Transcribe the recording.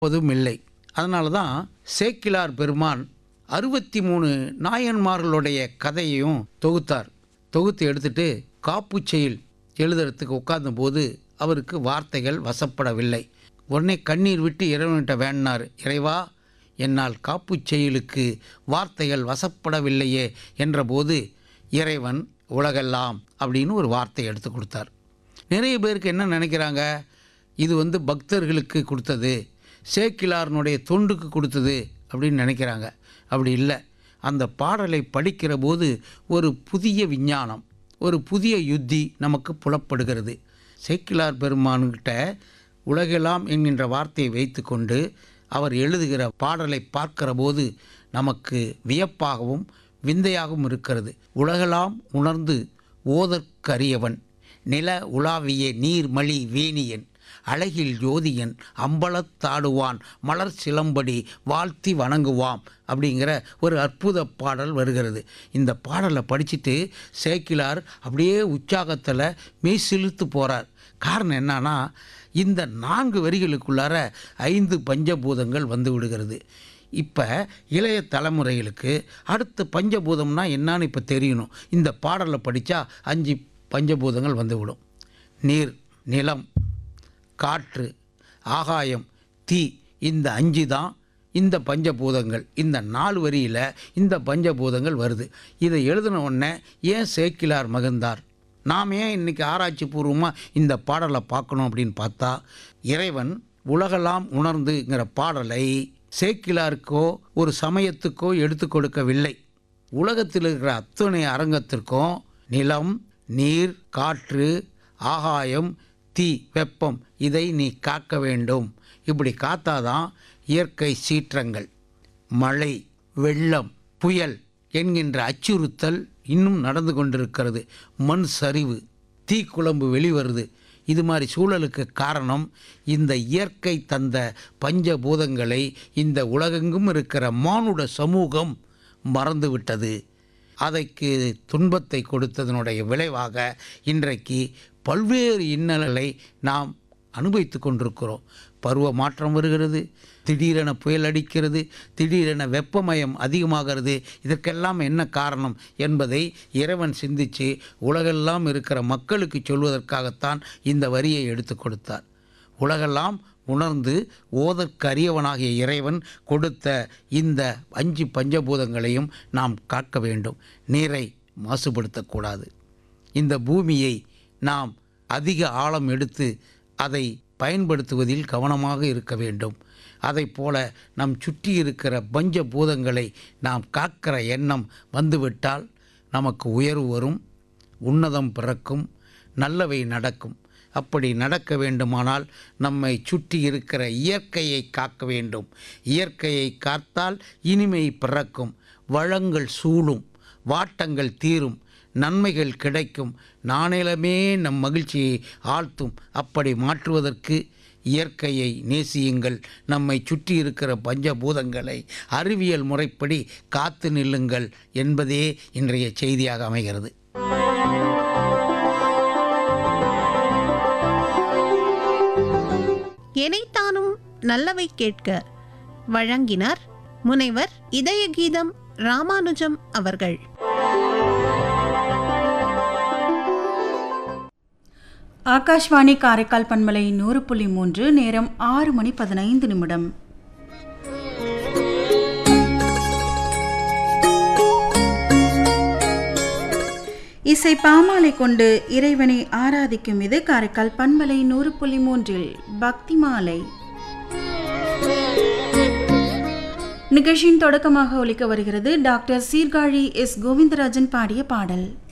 போதும் இல்லை அதனால தான் சேக்கிலார் பெருமான் அறுபத்தி மூணு நாயன்மார்களுடைய கதையையும் தொகுத்தார் தொகுத்து எடுத்துட்டு காப்புச்செயில் எழுதுறதுக்கு உட்கார்ந்தபோது அவருக்கு வார்த்தைகள் வசப்படவில்லை உடனே கண்ணீர் விட்டு இறைவன்கிட்ட வேண்டினார் இறைவா என்னால் காப்புச் செயலுக்கு வார்த்தைகள் வசப்படவில்லையே என்றபோது இறைவன் உலகெல்லாம் அப்படின்னு ஒரு வார்த்தை எடுத்து கொடுத்தார் நிறைய பேருக்கு என்ன நினைக்கிறாங்க இது வந்து பக்தர்களுக்கு கொடுத்தது சேக்கிலாரனுடைய தொண்டுக்கு கொடுத்தது அப்படின்னு நினைக்கிறாங்க அப்படி இல்லை அந்த பாடலை படிக்கிற போது ஒரு புதிய விஞ்ஞானம் ஒரு புதிய யுத்தி நமக்கு புலப்படுகிறது சேக்கிலார் பெருமான்கிட்ட உலகெல்லாம் என்கின்ற வார்த்தையை வைத்துக்கொண்டு அவர் எழுதுகிற பாடலை பார்க்கிற போது நமக்கு வியப்பாகவும் விந்தையாகவும் இருக்கிறது உலகெல்லாம் உணர்ந்து ஓதற்கரியவன் நில உலாவிய நீர்மலி வேணியன் அழகில் ஜோதியன் அம்பலத்தாடுவான் மலர் சிலம்படி வாழ்த்தி வணங்குவாம் அப்படிங்கிற ஒரு அற்புத பாடல் வருகிறது இந்த பாடலை படிச்சுட்டு சேக்கிலார் அப்படியே உற்சாகத்தில் மெய் சிலுத்து போகிறார் காரணம் என்னன்னா இந்த நான்கு வரிகளுக்குள்ளார ஐந்து பஞ்சபூதங்கள் வந்து விடுகிறது இப்போ இளைய தலைமுறைகளுக்கு அடுத்த பஞ்சபூதம்னா என்னன்னு இப்போ தெரியணும் இந்த பாடலை படித்தா அஞ்சு பஞ்சபூதங்கள் வந்துவிடும் நீர் நிலம் காற்று ஆகாயம் தீ இந்த அஞ்சு தான் இந்த பஞ்சபூதங்கள் இந்த நாலு வரியில் இந்த பஞ்சபூதங்கள் வருது இதை எழுதின உடனே ஏன் சேக்கிலார் மகிழ்ந்தார் நாம் ஏன் இன்றைக்கி ஆராய்ச்சி பூர்வமாக இந்த பாடலை பார்க்கணும் அப்படின்னு பார்த்தா இறைவன் உலகெல்லாம் உணர்ந்துங்கிற பாடலை சேக்கிலாருக்கோ ஒரு சமயத்துக்கோ எடுத்து கொடுக்கவில்லை உலகத்தில் இருக்கிற அத்தனை அரங்கத்திற்கும் நிலம் நீர் காற்று ஆகாயம் தீ வெப்பம் இதை நீ காக்க வேண்டும் இப்படி காத்தாதான் இயற்கை சீற்றங்கள் மழை வெள்ளம் புயல் என்கின்ற அச்சுறுத்தல் இன்னும் நடந்து கொண்டிருக்கிறது மண் சரிவு தீக்குழம்பு வெளிவருது இது மாதிரி சூழலுக்கு காரணம் இந்த இயற்கை தந்த பஞ்சபூதங்களை இந்த உலகெங்கும் இருக்கிற மானுட சமூகம் மறந்துவிட்டது அதைக்கு துன்பத்தை கொடுத்ததனுடைய விளைவாக இன்றைக்கு பல்வேறு இன்னல்களை நாம் அனுபவித்து கொண்டிருக்கிறோம் பருவ மாற்றம் வருகிறது திடீரென புயல் அடிக்கிறது திடீரென வெப்பமயம் அதிகமாகிறது இதற்கெல்லாம் என்ன காரணம் என்பதை இறைவன் சிந்தித்து உலகெல்லாம் இருக்கிற மக்களுக்கு சொல்வதற்காகத்தான் இந்த வரியை எடுத்து கொடுத்தார் உலகெல்லாம் உணர்ந்து ஓதற்கரியவனாகிய இறைவன் கொடுத்த இந்த அஞ்சு பஞ்சபூதங்களையும் நாம் காக்க வேண்டும் நீரை மாசுபடுத்தக்கூடாது இந்த பூமியை நாம் அதிக ஆழம் எடுத்து அதை பயன்படுத்துவதில் கவனமாக இருக்க வேண்டும் அதை போல நம் சுற்றி இருக்கிற பஞ்ச பூதங்களை நாம் காக்கிற எண்ணம் வந்துவிட்டால் நமக்கு உயர்வு வரும் உன்னதம் பிறக்கும் நல்லவை நடக்கும் அப்படி நடக்க வேண்டுமானால் நம்மை சுற்றி இருக்கிற இயற்கையை காக்க வேண்டும் இயற்கையை காத்தால் இனிமை பிறக்கும் வளங்கள் சூழும் வாட்டங்கள் தீரும் நன்மைகள் கிடைக்கும் நாணயமே நம் மகிழ்ச்சியை ஆழ்த்தும் அப்படி மாற்றுவதற்கு இயற்கையை நேசியுங்கள் நம்மை சுற்றி இருக்கிற பஞ்சபூதங்களை அறிவியல் முறைப்படி காத்து நில்லுங்கள் என்பதே இன்றைய செய்தியாக அமைகிறது எனைத்தானும் நல்லவை கேட்க வழங்கினார் முனைவர் இதய கீதம் ராமானுஜம் அவர்கள் ஆகாஷ்வாணி காரைக்கால் பண்பலை நூறு புள்ளி மூன்று நேரம் ஆறு மணி பதினைந்து நிமிடம் இசை பாமாலை கொண்டு இறைவனை ஆராதிக்கும் இது காரைக்கால் பண்பலை நூறு புள்ளி மூன்றில் பக்தி மாலை நிகழ்ச்சியின் தொடக்கமாக ஒலிக்க வருகிறது டாக்டர் சீர்காழி எஸ் கோவிந்தராஜன் பாடிய பாடல்